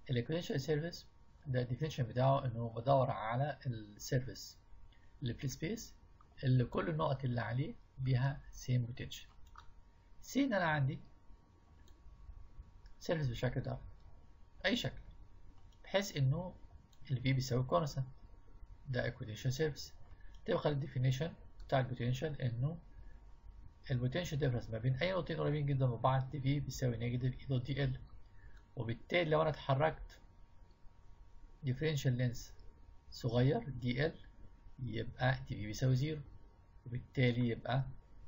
الايكويشن سيرفيس ده الديفينيشن بتاعه انه بدور على السيرفيس اللي في السبيس اللي كل النقط اللي عليه ليها سيم بوتنشال سي ان انا عندي سيرفيس بالشكل ده اي شكل بحيث انه الفي بيساوي كونستانت ده ايكويشن سيرفيس تبقى الديفينيشن بتاع البوتنشال انه البوتنشال ديفرنس ما بين اي نقطتين قريبين جدا من بعض دي في بيساوي نيجاتيف اي دوت دي ال وبالتالي لو انا اتحركت differential length صغير دي ال يبقى دي في بيساوي زيرو وبالتالي يبقى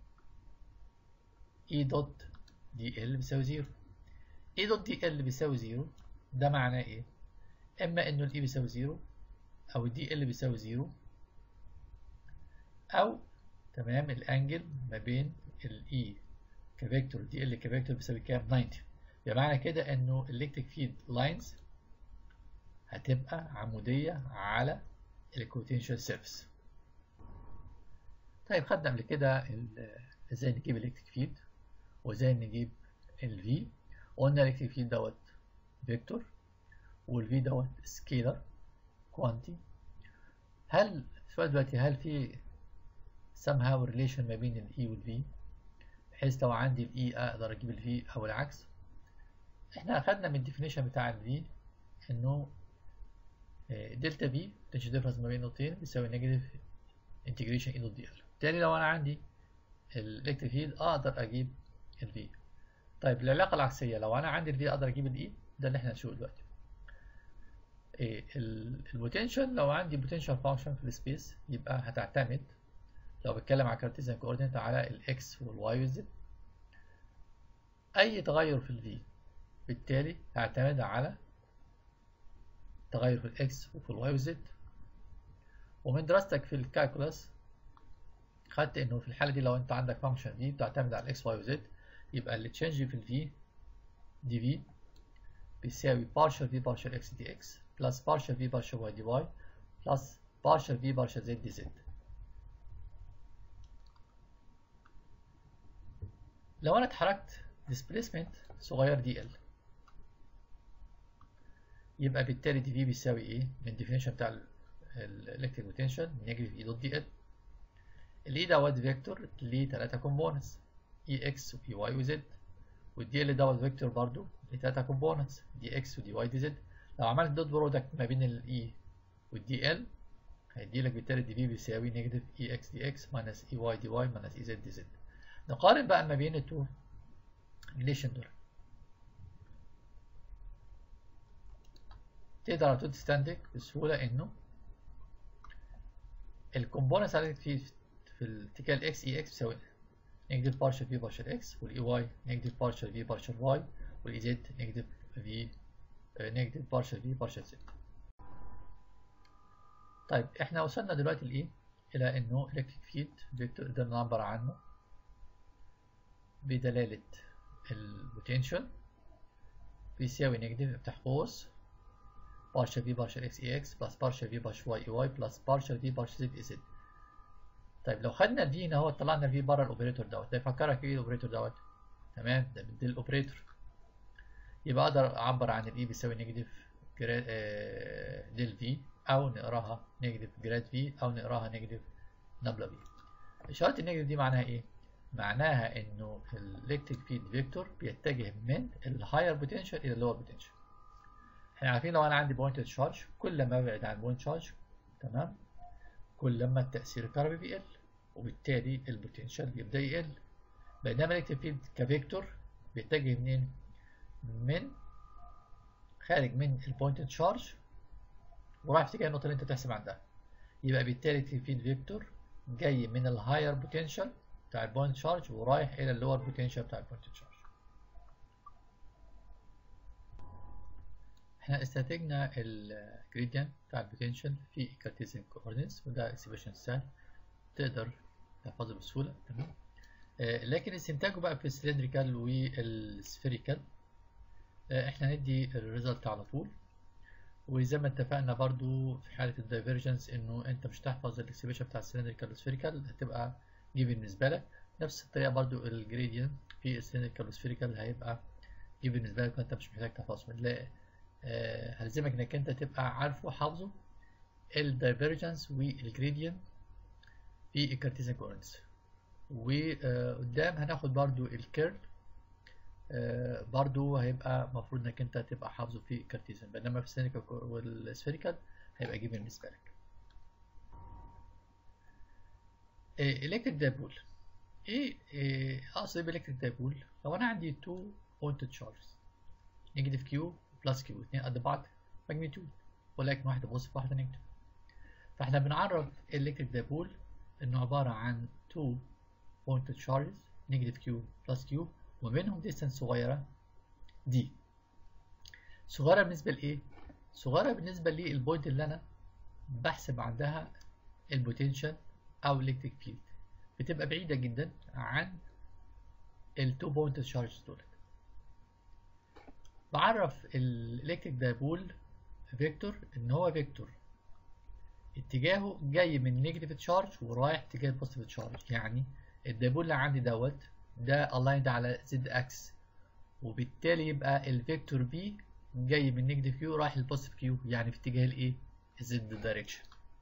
اي دوت دي ال بيساوي زيرو اي دوت دي ال بيساوي زيرو ده معناه ايه؟ اما انه الاي بيساوي زيرو او الدي ال بيساوي زيرو او تمام الانجل ما بين الاي كفيكتور دي ال كفيكتور بيساوي كام 90 يبقى معنى كده انه الالكتريك فيلد لاينز هتبقى عمودية على الكوتنشال سيرفيس طيب خدنا قبل كده ازاي نجيب الالكتريك فيلد وازاي نجيب الفي قلنا الالكتريك فيلد دوت فيكتور والفي دوت سكيلر كوانتي هل السؤال دلوقتي هل في somehow relation ما بين الاي والفي بحيث لو عندي الاي اقدر اجيب الفي او العكس احنا اخدنا من الديفينيشن بتاع الفي انه دلتا في potential difference ما بين نقطتين بيساوي نيجاتيف انتجريشن اي دوت دي ال بالتالي لو انا عندي الالكتريك فيلد اقدر اجيب الفي طيب العلاقه العكسيه لو انا عندي الفي اقدر اجيب الاي ده اللي احنا هنشوفه دلوقتي ايه البوتنشال لو عندي بوتنشال فانكشن في السبيس يبقى هتعتمد لو بتكلم على كارتيزيان كوردينيت على الاكس والواي والزد اي تغير في الفي بالتالي هعتمد على تغير في الاكس وفي الواي والزد ومن دراستك في الكالكولاس خدت انه في الحاله دي لو انت عندك فانكشن في بتعتمد على الاكس واي وزد يبقى اللي تشينج في الفي دي في بيساوي partial v partial x dx plus partial v partial y dy plus partial v partial z dz لو انا اتحركت displacement صغير dl يبقى بالتالي دي في بيساوي ايه من الديفينيشن بتاع الالكتريك بوتنشال نيجاتيف اي دوت دي ال الاي دوت فيكتور ليه تلاتة كومبوننتس اي اكس واي واي وزد والدي ال دوت فيكتور برضو ليه تلاتة كومبوننتس دي اكس ودي واي دي زد لو عملت دوت برودكت ما بين الاي والدي ال هيدي لك بالتالي دي في بيساوي نيجاتيف اي اكس دي اكس ماينس اي واي دي واي ماينس اي زد دي زد نقارن بقى ما بين التو ريليشن دول تقدر على طول تستنتج بسهولة إنه الكومبوننتس على في في الاتجاه اكس اي اكس بيساوي نيجاتيف بارشل في بارشل اكس والاي واي نيجاتيف بارشل في بارشل واي والاي زد نيجاتيف في نيجاتيف بارشل في بارشل زد طيب احنا وصلنا دلوقتي لايه؟ إلى إنه إلكتريك فيلد فيكتور قدرنا نعبر عنه بدلالة البوتنشال بيساوي نيجاتيف افتح قوس partial v partial x ex plus partial v partial y ey plus partial v partial z z طيب لو خدنا الفي هنا اهو طلعنا الفي بره الاوبريتور دوت ده يفكرك ايه الاوبريتور دوت تمام ده بدي الاوبريتور يبقى اقدر اعبر عن الاي بيساوي نيجاتيف ديل في او نقراها نيجاتيف جراد في او نقراها نيجاتيف نبله في اشاره النيجاتيف دي معناها ايه معناها انه الالكتريك فيلد فيكتور بيتجه من الهاير بوتنشال الى اللور بوتنشال احنا عارفين لو انا عندي بوينت تشارج كل ما ابعد عن بوينت تشارج تمام كل ما التأثير الكهربي بيقل وبالتالي البوتنشال بيبدأ يقل بينما الالكتريك فيلد كفيكتور بيتجه منين؟ من خارج من البوينت تشارج ورايح في اتجاه النقطة اللي انت تحسب عندها يبقى بالتالي الالكتريك فيلد فيكتور جاي من الهاير بوتنشال بتاع البوينت تشارج ورايح الى اللور بوتنشال بتاع البوينت تشارج احنا استنتجنا الجريدينت بتاع البوتنشال في كارتيزيان كوردينتس وده اكسبريشن سهل تقدر تحفظه بسهوله تمام آه لكن استنتاجه بقى في السلندريكال والسفيريكال آه احنا ندي الريزلت على طول وزي ما اتفقنا برضو في حالة الدايفرجنس انه انت مش تحفظ الاكسبريشن بتاع السلندريكال والسفيريكال هتبقى جيفن بالنسبة لك نفس الطريقة برضو الجريدينت في السلندريكال والسفيريكال هيبقى جيفن بالنسبة لك فانت مش محتاج تحفظهم آه، هلزمك انك انت تبقى عارفه حافظه الدايفرجنس والجريدينت في الكارتيزيان كورنتس وقدام هناخد برضو الكيرل آه، برضو هيبقى المفروض انك انت تبقى حافظه في الكارتيزيان بينما في السينيكال والسفيريكال هيبقى جيب بالنسبه لك الكتريك دايبول ايه إيه اقصد ايه بالكتريك دايبول لو انا عندي تو بوينتد تشارجز نيجاتيف كيو بلس كيو اتنين قد بعض ماجنتيود ولكن واحده بوزيتيف واحده نيجاتيف فاحنا بنعرف الالكتريك دايبول انه عباره عن تو بوينتد تشارجز نيجاتيف كيو بلس كيو وبينهم ديستانس صغيره دي صغيره بالنسبه لايه صغيره بالنسبه للبوينت اللي انا بحسب عندها البوتنشال او الكتريك فيلد بتبقى بعيده جدا عن التو بوينت تشارجز دول بعرف الالكتريك دايبول فيكتور ان هو فيكتور اتجاهه جاي من نيجاتيف تشارج ورايح اتجاه البوزيتيف تشارج يعني الدايبول اللي عندي دوت ده الايند على زد اكس وبالتالي يبقى الفيكتور بي جاي من نيجاتيف كيو رايح للبوزيتيف كيو يعني في اتجاه الايه الزد دايركشن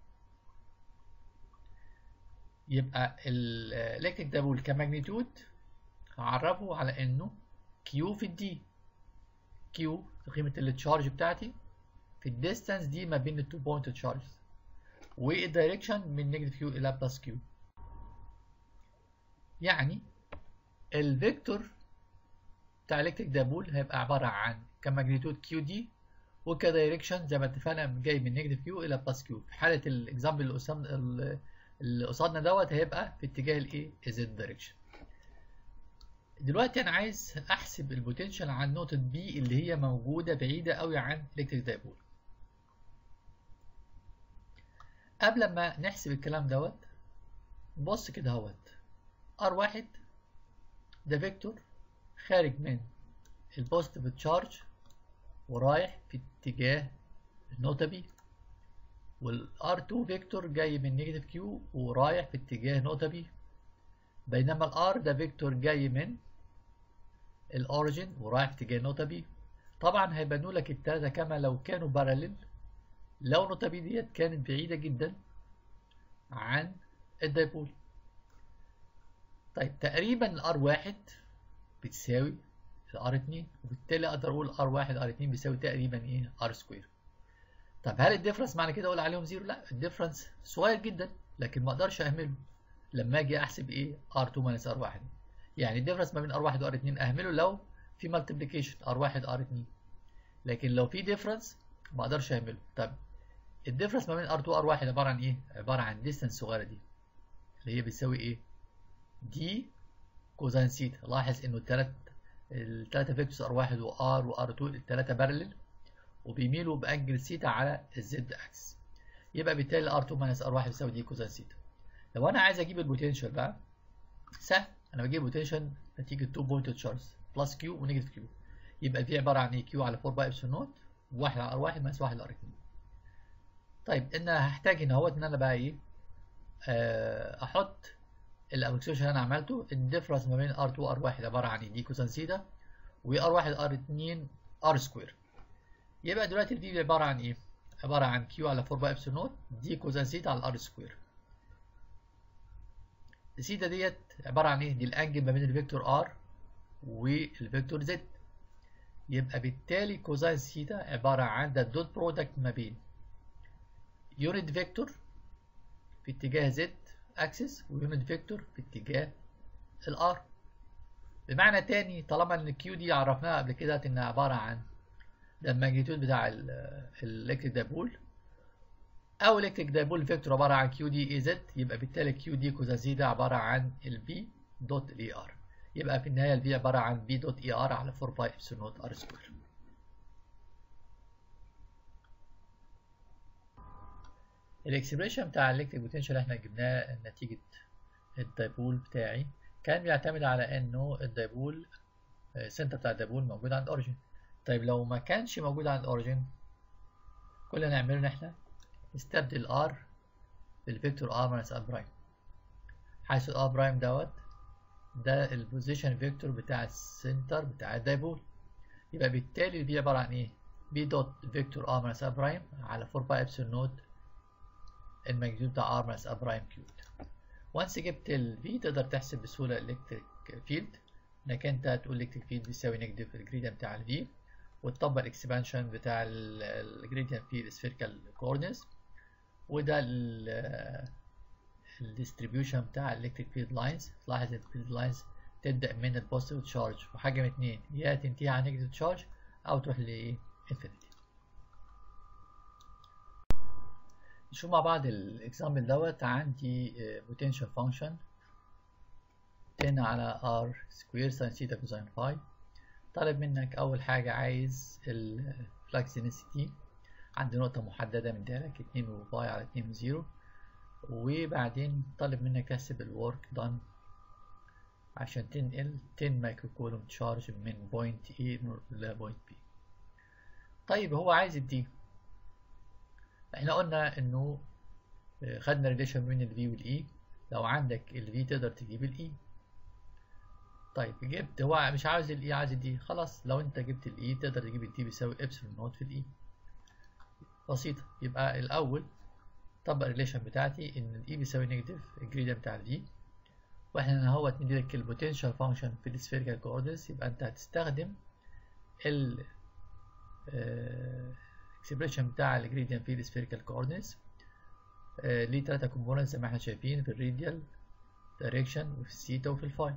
يبقى الالكتريك دايبول كماجنتيود هعرفه على انه كيو في الدي كيو قيمة التشارج بتاعتي في الديستانس دي ما بين التو بوينت تشارجز والدايركشن من نيجاتيف كيو الى بلس كيو يعني الفيكتور بتاع الكتريك دايبول هيبقى عبارة عن كماجنتيود كيو دي وكدايركشن زي ما اتفقنا جاي من نيجاتيف كيو الى بلس كيو في حالة الاكزامبل اللي قصادنا اللي قصادنا دوت هيبقى في اتجاه الايه الزد دايركشن دلوقتي انا عايز احسب البوتنشال عن نقطة بي اللي هي موجودة بعيدة قوي عن الكتريك دايبول قبل ما نحسب الكلام دوت بص كده اهوت ار واحد ده فيكتور خارج من البوزيتيف تشارج ورايح في اتجاه النقطة بي والار 2 فيكتور جاي من نيجاتيف كيو ورايح في اتجاه نقطة بي بينما الار ده فيكتور جاي من الاوريجين ورايح في اتجاه نقطة بي طبعا هيبانوا لك التلاتة كما لو كانوا باراليل لو نقطة بي ديت كانت بعيدة جدا عن الدايبول طيب تقريبا الار واحد بتساوي الار اتنين وبالتالي اقدر اقول ار واحد ار اتنين بيساوي تقريبا ايه ار سكوير طب هل الديفرنس معنى كده اقول عليهم زيرو لا الديفرنس صغير جدا لكن ما اقدرش اهمله لما اجي احسب ايه R2 minus R1 يعني الديفرنس ما بين R1 و R2 اهمله لو في مالتيبليكيشن R1 R2 لكن لو في ديفرنس ما اقدرش اهمله طب الديفرنس ما بين R2 و R1 عباره عن ايه عباره عن ديستانس صغيره دي اللي هي بتساوي ايه دي كوزين سيتا لاحظ انه الثلاث الثلاثه فيكتورز R1 و R و R2 الثلاثه بارلل وبيميلوا بانجل سيتا على الزد اكس يبقى بالتالي R2 minus R1 يساوي دي كوزين سيتا لو انا عايز اجيب البوتنشال بقى سهل انا بجيب بوتنشال نتيجه 2 بوينت تشارجز بلس كيو ونيجاتيف كيو يبقى دي عباره عن ايه كيو على 4 باي ابسلون نوت 1 على ار1 ماينس 1 على ار2 طيب ان هحتاج هنا اهوت ان انا بقى ايه آه احط الابلكيشن اللي انا عملته الديفرنس ما بين ار2 وار1 عباره عن ايه دي كوسان سيتا وار1 ار2 ار سكوير يبقى دلوقتي دي عباره عن ايه عباره عن كيو على 4 باي ابسلون نوت دي كوسان سيتا على ار سكوير السيتا ديت عبارة عن ايه؟ دي الانجل ما بين الفيكتور ار والفيكتور زد يبقى بالتالي كوزين سيتا عبارة عن ده الدوت برودكت ما بين يونت فيكتور في اتجاه زد اكسس ويونت فيكتور في اتجاه الار بمعنى تاني طالما ان الكيو دي عرفناها قبل كده انها عبارة عن ده الماجنتيود بتاع الالكتريك دايبول او الكتريك دايبول فيكتور عباره عن كيو دي اي زد يبقى بالتالي كيو دي كوزا زي ده عباره عن البي دوت الاي ار يبقى في النهايه البي عباره عن بي دوت اي ار على 4 باي ابسلون نوت ار سكوير الاكسبريشن بتاع الالكتريك بوتنشال احنا جبناه نتيجه الدايبول بتاعي كان بيعتمد على انه الدايبول السنتر بتاع الدايبول موجود عند اوريجين طيب لو ما كانش موجود عند اوريجين كل اللي هنعمله ان احنا نستبدل R بالفيكتور R minus R برايم حيث R برايم دوت ده البوزيشن فيكتور بتاع السنتر بتاع الدايبول يبقى بالتالي دي عبارة عن ايه؟ بي دوت فيكتور ار ماينس ا برايم على 4 باي ابسلون نوت الماجنتيود بتاع ار ماينس ا برايم كيوب وانس جبت ال في تقدر تحسب بسهوله الالكتريك فيلد انك انت تقول الالكتريك فيلد بيساوي نيجاتيف الجريدينت بتاع ال في وتطبق الاكسبانشن بتاع الجريدينت في السفيريكال كوردينتس وده الديستريبيوشن بتاع الالكتريك فيلد لاينز تلاحظ الفيلد لاينز تبدا من البوزيتيف تشارج وحاجه من اتنين يا تنتهي على نيجاتيف تشارج او تروح لايه انفينيتي نشوف مع بعض الاكزامبل دوت عندي بوتنشال فانكشن 10 على ار سكوير ساين ثيتا كوزين فاي طالب منك اول حاجه عايز الفلكس دينسيتي عند نقطه محدده من لك 2 وباي على 2 وزيرو وبعدين طالب منك تحسب الورك دان عشان تنقل 10 مايكرو كولوم تشارج من بوينت A لبوينت B طيب هو عايز الدي احنا قلنا انه خدنا ريليشن بين ال V وال E لو عندك ال V تقدر تجيب ال E طيب جبت هو مش عاوز ال E عايز ال D خلاص لو انت جبت ال E تقدر تجيب ال D بيساوي ابسلون نوت في ال E بسيطة يبقى الأول طبق الريليشن بتاعتي ان ال E بيساوي نيجاتيف الجريدينت بتاع ال V واحنا اهوت نديلك البوتنشال فانكشن في السفيريكال كوردينتس يبقى انت هتستخدم ال اكسبريشن بتاع الجريدينت في السفيريكال كوردينتس ليه تلاتة كومبوننتس زي ما احنا شايفين في الراديال دايركشن وفي الثيتا وفي الفاي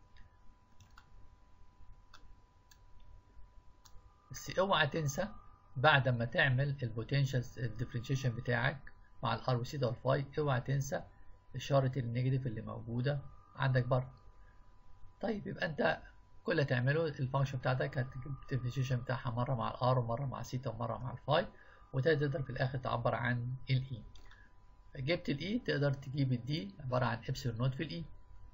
بس اوعى تنسى بعد ما تعمل البوتنشال الديفرنشيشن بتاعك مع الار والثيتا والفاي اوعى تنسى إشارة النيجاتيف اللي موجودة عندك بره طيب يبقى أنت كل اللي تعمله الفانكشن بتاعتك هتجيب الديفرنشيشن بتاعها مرة مع الار ومرة مع الثيتا ومرة مع الفاي وتقدر في الآخر تعبر عن الإي جبت الإي تقدر تجيب الدي عبارة عن إبسلون نوت في الإي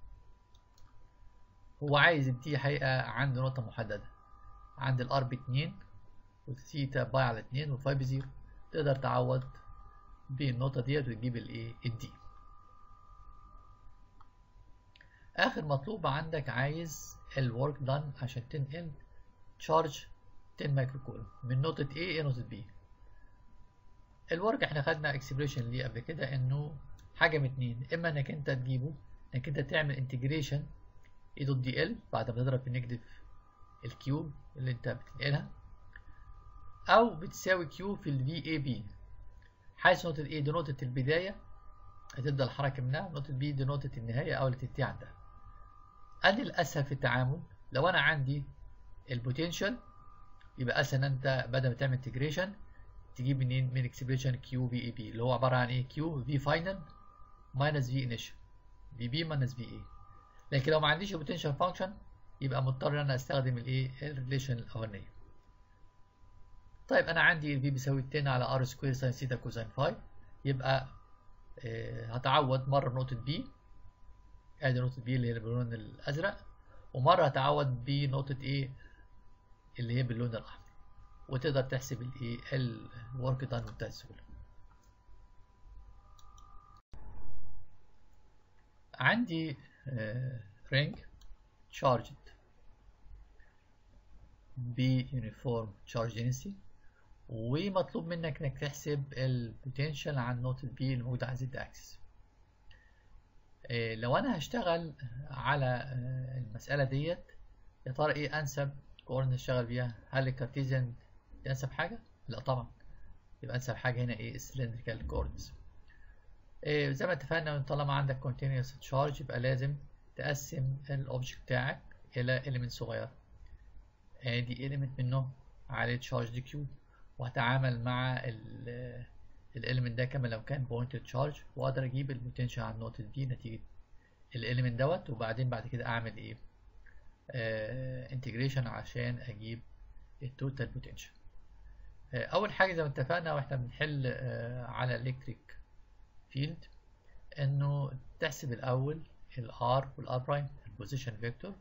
هو عايز الدي حقيقة عند نقطة محددة عند الار باتنين والثيتا باي على اتنين والفاي بزيرو تقدر تعوض بالنقطة ديت وتجيب الإيه الدي اخر مطلوب عندك عايز الورك دان عشان تنقل تشارج 10 مايكرو كولوم من نقطة A إلى نقطة B الورك احنا خدنا اكسبريشن ليه قبل كده انه حاجة من اتنين اما انك انت تجيبه انك انت تعمل انتجريشن اي دوت دي ال بعد ما تضرب في النيجاتيف الكيوب اللي انت بتنقلها او بتساوي كيو في الفي اي بي حيث نقطة A دي نقطة البداية هتبدأ الحركة منها نقطة B دي نقطة النهاية أو اللي تنتهي عندها أنا الأسهل في التعامل لو أنا عندي البوتنشال يبقى أسهل أنت بدل ما تعمل انتجريشن تجيب منين من اكسبريشن كيو في اي بي اللي هو عبارة عن إيه كيو في فاينل ماينس في انيشال في بي ماينس في اي لكن لو ما عنديش البوتنشال فانكشن يبقى مضطر ان انا استخدم الايه الريليشن الاولانيه طيب انا عندي الفي بيساوي 10 على ار سكوير ساين ثيتا كوزين فاي يبقى آه هتعوض مره بنقطه بي ادي نقطه بي اللي هي باللون الازرق ومره هتعوض بنقطه ايه اللي هي باللون الاحمر وتقدر تحسب الايه الورك دان بمنتهى السهوله عندي رينج charged بيونيفورم تشارج density ومطلوب منك انك تحسب البوتنشال عن نقطة بي الموجودة على زد اكسس لو انا هشتغل على المسألة ديت يا ترى ايه انسب كورن نشتغل بيها هل الكارتيزيان دي انسب حاجة؟ لا طبعا يبقى انسب حاجة هنا ايه السلندريكال كوردز إيه زي ما اتفقنا طالما عندك continuous charge يبقى لازم تقسم الاوبجكت بتاعك الى element صغير ادي element منه عليه charge دي كيو وهتعامل مع الاليمنت ده كما لو كان pointed charge واقدر اجيب البوتنشال على النقطة دي نتيجة الاليمنت دوت وبعدين بعد كده اعمل ايه انتجريشن عشان اجيب التوتال بوتنشال اول حاجة زي ما اتفقنا واحنا بنحل آه على الكتريك فيلد انه تحسب الاول الار والار برايم البوزيشن فيكتور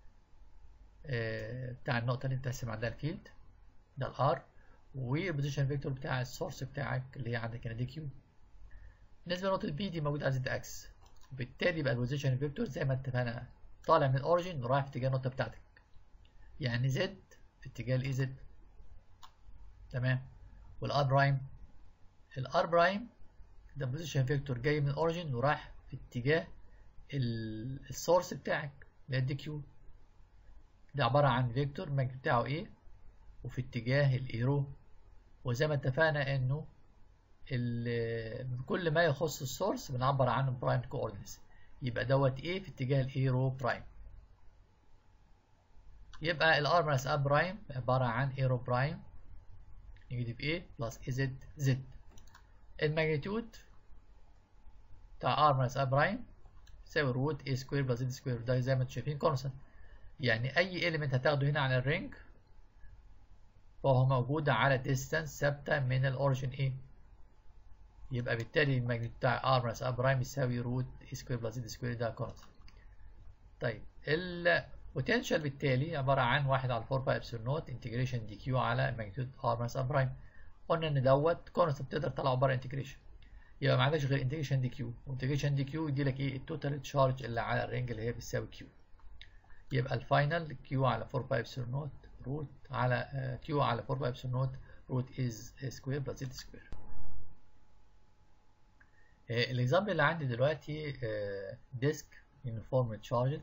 بتاع النقطة اللي انت تقسم عندها الفيلد ده الار والبوزيشن فيكتور بتاع السورس بتاعك اللي هي عندك هنا دي كيو بالنسبة لنقطة بي دي موجودة على زد اكس وبالتالي بقى البوزيشن فيكتور زي ما اتفقنا طالع من الاوريجن ورايح في اتجاه النقطة بتاعتك يعني زد في اتجاه الاي زد تمام والار برايم الار برايم ده بوزيشن فيكتور جاي من الاوريجن وراح في اتجاه السورس بتاعك اللي هي الدي كيو ده عبارة عن فيكتور الماجنت بتاعه ايه وفي اتجاه الايرو وزي ما اتفقنا انه كل ما يخص السورس بنعبر عنه برايم كوردينيتس يبقى دوت ايه في اتجاه الايرو برايم يبقى الار ماينس ا برايم عبارة عن ايرو برايم نيجاتيف ايه بلس اي زد زد الماجنتيود بتاع ار ماينس ا برايم يساوي روت اي سكوير بلس زد سكوير ده زي ما انتم شايفين كونستنت يعني اي اليمنت هتاخده هنا على الرينج فهو موجود على ديستانس ثابته من الاوريجن ايه يبقى بالتالي الماجنت بتاع ار ماينس ا برايم يساوي روت اي سكوير بلس زد سكوير ده كونستنت طيب البوتنشال بالتالي عباره عن 1 على 4 باي ابسلون نوت انتجريشن دي كيو على ماجنتيود ار ماينس ا برايم قلنا ان دوت كونستنت تقدر تطلعه بره انتجريشن يبقى ما عندكش غير انتجريشن دي كيو وانتجريشن دي كيو يدي لك ايه التوتال تشارج اللي على الرينج اللي هي بتساوي كيو يبقى الفاينل كيو على 4 باي ابسلون نوت روت على كيو على 4 باي ابسلون نوت روت از سكوير بلس زد سكوير الاكزامبل اللي عندي دلوقتي ديسك يونيفورم تشارج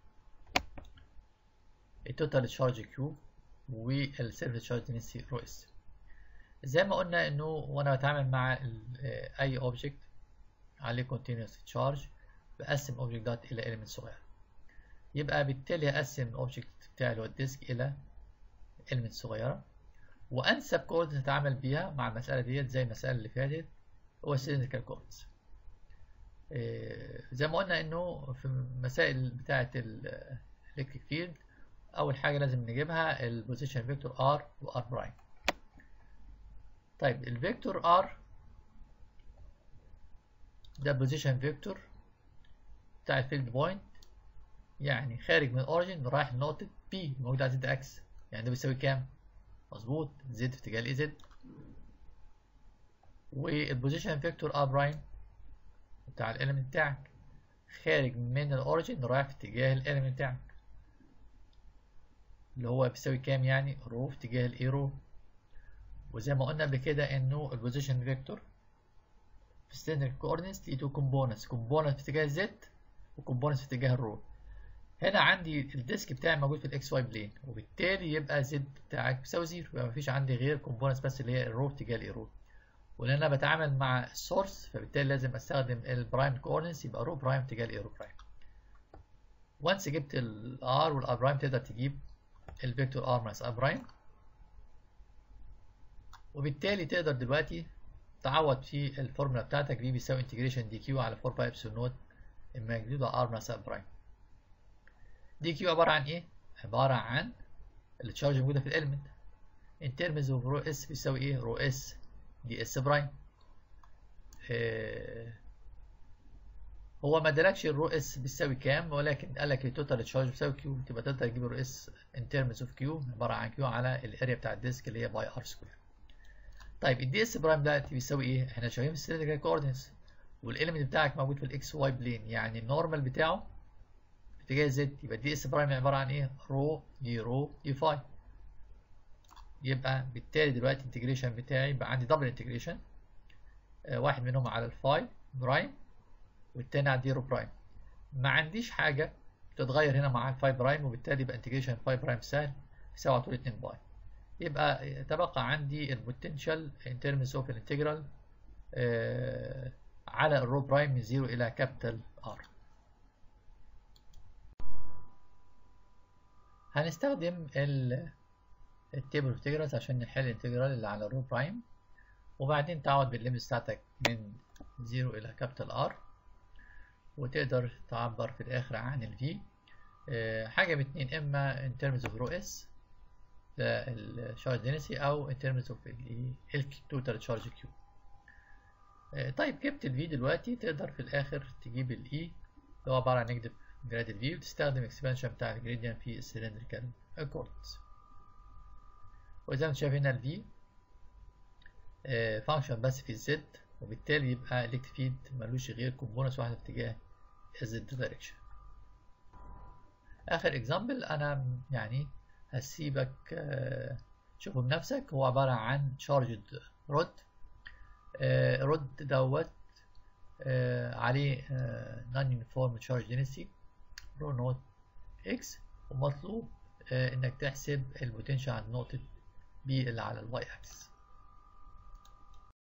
التوتال تشارج كيو والسيرفيس تشارج دينسيتي رو اس زي ما قلنا انه وانا بتعامل مع اي اوبجكت عليه continuous تشارج بقسم الاوبجكت دوت الى element صغير يبقى بالتالي هقسم الاوبجكت بتاعي اللي هو الديسك الى element صغيره وانسب كود نتعامل بيها مع المساله ديت زي المساله اللي فاتت هو السيلندريكال كوردز زي ما قلنا انه في المسائل بتاعه الالكتريك فيلد اول حاجه لازم نجيبها البوزيشن فيكتور ار وار برايم طيب الفيكتور ار ده بوزيشن فيكتور بتاع الفيلد بوينت يعني خارج من الاوريجن رايح لنقطة بي موجودة على زد اكس يعني ده بيساوي كام؟ مظبوط زد في اتجاه الاي زد والبوزيشن فيكتور ار برايم بتاع الاليمنت بتاعك خارج من الاوريجن رايح في اتجاه الاليمنت بتاعك اللي هو بيساوي كام يعني؟ رو في اتجاه الايرو وزي ما قلنا قبل كده انه البوزيشن فيكتور في ستاندرد كوردينتس ليه تو كومبوننتس كومبوننت في اتجاه الزد وكومبوننت في اتجاه الرو هنا عندي الديسك بتاعي موجود في الاكس واي بلين وبالتالي يبقى زد بتاعك بيساوي زيرو يبقى مفيش عندي غير كومبوننتس بس اللي هي الرو اتجاه الايرو ولان انا بتعامل مع السورس فبالتالي لازم استخدم البرايم كوردينتس يبقى رو برايم اتجاه الايرو برايم وانس جبت الار والار برايم تقدر تجيب الفيكتور ار ماينس ار برايم وبالتالي تقدر دلوقتي تعوض في الفورمولا بتاعتك دي بيساوي انتجريشن دي كيو على 4 باي ابسلون نوت الماجنتيود ار ماينس ار برايم دي كيو عباره عن ايه عباره عن التشارج الموجوده في الاليمنت ان ترمز اوف رو اس بيساوي ايه رو اس دي اس برايم إيه هو ما ادالكش الرو اس بيساوي كام ولكن قال لك التوتال تشارج بيساوي كيو تبقى تقدر تجيب الرو اس ان ترمز اوف كيو عباره عن كيو على الاريا بتاع الديسك اللي هي باي ار سكوير طيب الدي اس برايم ده بيساوي ايه احنا شايفين في السيلندريكال كوردينتس والاليمنت بتاعك موجود في الاكس واي بلين يعني النورمال بتاعه في اتجاه زد يبقى الدي اس برايم عباره عن ايه رو دي رو دي فاي يبقى بالتالي دلوقتي الانتجريشن بتاعي يبقى عندي دبل انتجريشن آه واحد منهم على الفاي برايم والتاني على الديرو برايم ما عنديش حاجه تتغير هنا مع الفاي برايم وبالتالي يبقى انتجريشن فاي برايم سهل يساوي على طول 2 باي يبقى يتبقى عندي البوتنشال ان ترمز اوف الانتجرال على الرو برايم من 0 الى كابيتال ار هنستخدم التيبل اوف انتجرالز عشان نحل الانتجرال اللي على الرو برايم وبعدين تعوض بالليمت بتاعتك من 0 الى كابيتال ار وتقدر تعبر في الاخر عن الفي حاجه من اتنين اما ان ترمز اوف رو اس ده الشارج دينسي او in terms of التوتال تشارج كيو طيب جبت الفي دلوقتي تقدر في الاخر تجيب الاي اللي هو عباره عن نيجاتيف جراد الفي وتستخدم اكسبانشن بتاع الجريديان في السلندريكال كوردز وزي ما انت شايف هنا الفي فانكشن بس في الزد وبالتالي يبقى الكتريك فيلد ملوش غير كومبوننتس واحده في اتجاه الزد دايركشن اخر اكزامبل انا يعني هسيبك شوفوا بنفسك هو عبارة عن charged رود آه رود دوت آه عليه آه non uniform charge density رو نوت اكس ومطلوب آه انك تحسب البوتنشال عند نقطة بي اللي على الواي اكسس